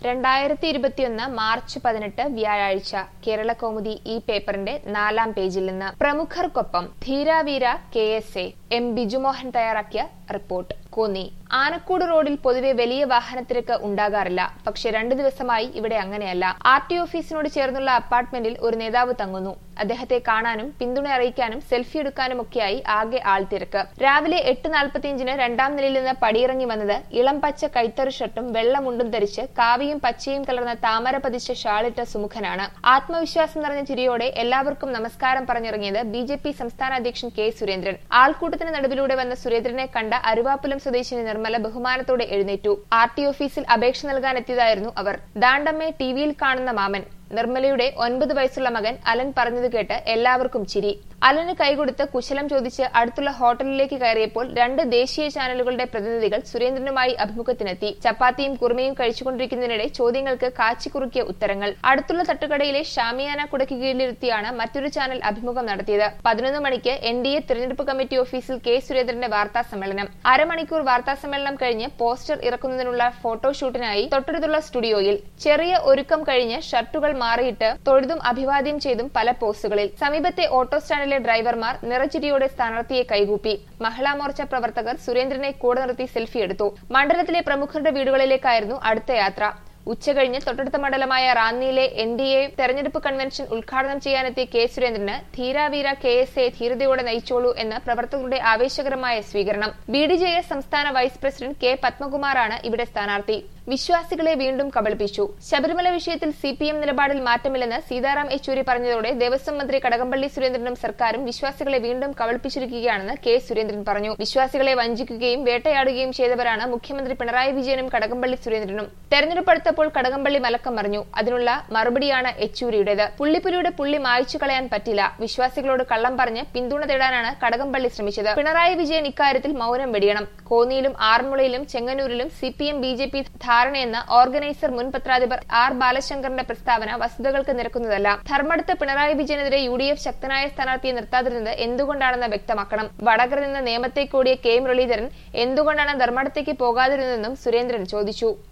രണ്ടായിരത്തി ഇരുപത്തിയൊന്ന് മാർച്ച് പതിനെട്ട് വ്യാഴാഴ്ച കേരള കൗമുദി ഈ പേപ്പറിന്റെ നാലാം പേജിൽ നിന്ന് പ്രമുഖർക്കൊപ്പം ധീരാവീര K S A M Bijumohan തയ്യാറാക്കിയ റിപ്പോർട്ട് കോന്നി ആനക്കൂട് റോഡിൽ പൊതുവെ വലിയ വാഹനത്തിരക്ക് ഉണ്ടാകാറില്ല പക്ഷെ രണ്ടു ദിവസമായി ഇവിടെ അങ്ങനെയല്ല ആർ ടി ഓഫീസിനോട് ചേർന്നുള്ള അപ്പാർട്ട്മെന്റിൽ ഒരു നേതാവ് തങ്ങുന്നു അദ്ദേഹത്തെ കാണാനും പിന്തുണ അറിയിക്കാനും സെൽഫി എടുക്കാനുമൊക്കെയായി ആകെ ആൾത്തിരക്ക് രാവിലെ എട്ട് നാൽപ്പത്തിയഞ്ചിന് രണ്ടാം നിലയിൽ നിന്ന് പടിയിറങ്ങി വന്നത് ഇളം പച്ച കൈത്തറി ഷർട്ടും വെള്ളമുണ്ടും ധരിച്ച് കാവിയും പച്ചയും കലർന്ന താമര പതിച്ച ഷാളിട്ട സുമുഖനാണ് ആത്മവിശ്വാസം നിറഞ്ഞ ചിരിയോടെ എല്ലാവർക്കും നമസ്കാരം പറഞ്ഞിറങ്ങിയത് ബി ജെ പി സംസ്ഥാന അധ്യക്ഷൻ കെ സുരേന്ദ്രൻ ആൾക്കൂട്ടത്തിന് നടുവിലൂടെ വന്ന സുരേന്ദ്രനെ കണ്ട അരുവാപ്പുലം സ്വദേശിനി നിർമ്മല ബഹുമാനത്തോടെ എഴുന്നേറ്റു ആർ ടി ഓഫീസിൽ അപേക്ഷ നൽകാനെത്തിയതായിരുന്നു അവർ ദാണ്ടമ്മയെ ടിവിയിൽ കാണുന്ന മാമൻ നിർമ്മലയുടെ ഒൻപത് വയസ്സുള്ള മകൻ അലൻ പറഞ്ഞത് കേട്ട് എല്ലാവർക്കും ചിരി അലന് കൈകൊടുത്ത് കുശലം ചോദിച്ച് അടുത്തുള്ള ഹോട്ടലിലേക്ക് കയറിയപ്പോൾ രണ്ട് ദേശീയ ചാനലുകളുടെ പ്രതിനിധികൾ സുരേന്ദ്രനുമായി അഭിമുഖത്തിനെത്തി ചപ്പാത്തിയും കുറുമയും കഴിച്ചുകൊണ്ടിരിക്കുന്നതിനിടെ ചോദ്യങ്ങൾക്ക് കാച്ചിക്കുറുക്കിയ ഉത്തരങ്ങൾ അടുത്തുള്ള തട്ടുകടയിലെ ഷാമിയാന കുടയ്ക്ക് കീഴിലിരുത്തിയാണ് മറ്റൊരു ചാനൽ അഭിമുഖം നടത്തിയത് പതിനൊന്ന് മണിക്ക് എൻ ഡി എ തിരഞ്ഞെടുപ്പ് കമ്മിറ്റി ഓഫീസിൽ കെ സുരേന്ദ്രന്റെ വാർത്താ സമ്മേളനം അരമണിക്കൂർ വാർത്താ സമ്മേളനം കഴിഞ്ഞ് പോസ്റ്റർ ഇറക്കുന്നതിനുള്ള ഫോട്ടോഷൂട്ടിനായി തൊട്ടടുത്തുള്ള സ്റ്റുഡിയോയിൽ ചെറിയ ഒരുക്കം കഴിഞ്ഞ് ഷർട്ടുകൾ മാറിയിട്ട് തൊഴുതും അഭിവാദ്യം ചെയ്തും പല പോസ്റ്റുകളിൽ സമീപത്തെ ഓട്ടോ സ്റ്റാൻഡിലെ ഡ്രൈവർമാർ നിറച്ചിരിയോടെ സ്ഥാനാർത്ഥിയെ കൈകൂപ്പി മഹിളാ മോർച്ച പ്രവർത്തകർ സുരേന്ദ്രനെ കൂടെ നിർത്തി സെൽഫി എടുത്തു മണ്ഡലത്തിലെ പ്രമുഖരുടെ വീടുകളിലേക്കായിരുന്നു അടുത്ത യാത്ര ഉച്ചകഴിഞ്ഞ് തൊട്ടടുത്ത മണ്ഡലമായ റാന്നിയിലെ എൻ ഡി എ തെരഞ്ഞെടുപ്പ് കൺവെൻഷൻ ഉദ്ഘാടനം ചെയ്യാനെത്തിയ കെ സുരേന്ദ്രന് ധീരാവീര കെ എസ് എ ധീരതയോടെ നയിച്ചോളൂ എന്ന പ്രവർത്തകരുടെ ആവേശകരമായ സ്വീകരണം ബി ഡി ജെ എസ് സംസ്ഥാന വൈസ് പ്രസിഡന്റ് കെ പത്മകുമാറാണ് ഇവിടെ സ്ഥാനാർത്ഥി വിശ്വാസികളെ വീണ്ടും കബളിപ്പിച്ചു ശബരിമല വിഷയത്തിൽ സി പി എം നിലപാടിൽ മാറ്റമില്ലെന്ന് സീതാറാം യെച്ചൂരി പറഞ്ഞതോടെ ദേവസ്വം മന്ത്രി കടകംപള്ളി സുരേന്ദ്രനും സർക്കാരും വിശ്വാസികളെ വീണ്ടും കബളിപ്പിച്ചിരിക്കുകയാണെന്ന് കെ സുരേന്ദ്രൻ പറഞ്ഞു വിശ്വാസികളെ വഞ്ചിക്കുകയും വേട്ടയാടുകയും ചെയ്തവരാണ് മുഖ്യമന്ത്രി പിണറായി വിജയനും കടകംപള്ളി സുരേന്ദ്രനും തെരഞ്ഞെടുപ്പ് അടുത്തപ്പോൾ കടകംപള്ളി മലക്കം പറഞ്ഞു അതിനുള്ള മറുപടിയാണ് യെച്ചൂരിയുടേത് പുള്ളിപ്പുലിയുടെ പുള്ളി മായ്ച്ചു കളയാൻ പറ്റില്ല വിശ്വാസികളോട് കള്ളം പറഞ്ഞ് പിന്തുണ തേടാനാണ് കടകംപള്ളി ശ്രമിച്ചത് പിണറായി വിജയൻ ഇക്കാര്യത്തിൽ മൗനം വെടിയണം കോന്നിയിലും ആറന്മുളയിലും ചെങ്ങന്നൂരിലും C P M B J P ധാരണയെന്ന ഓർഗനൈസർ മുൻ പത്രാധിപർ ആർ ബാലശങ്കറിന്റെ പ്രസ്താവന വസ്തുതകൾക്ക് നിരക്കുന്നതല്ല ധർമ്മടത്ത് പിണറായി വിജയനെതിരെ യു ഡി എഫ് ശക്തനായ സ്ഥാനാർത്ഥിയെ നിർത്താതിരുന്നത് എന്തുകൊണ്ടാണെന്ന് വ്യക്തമാക്കണം വടകര നിന്ന് നിയമത്തേക്ക് ഓടിയ കെ മുരളീധരൻ എന്തുകൊണ്ടാണ് ധർമ്മടത്തേക്ക് പോകാതിരുന്നതെന്നും സുരേന്ദ്രൻ ചോദിച്ചു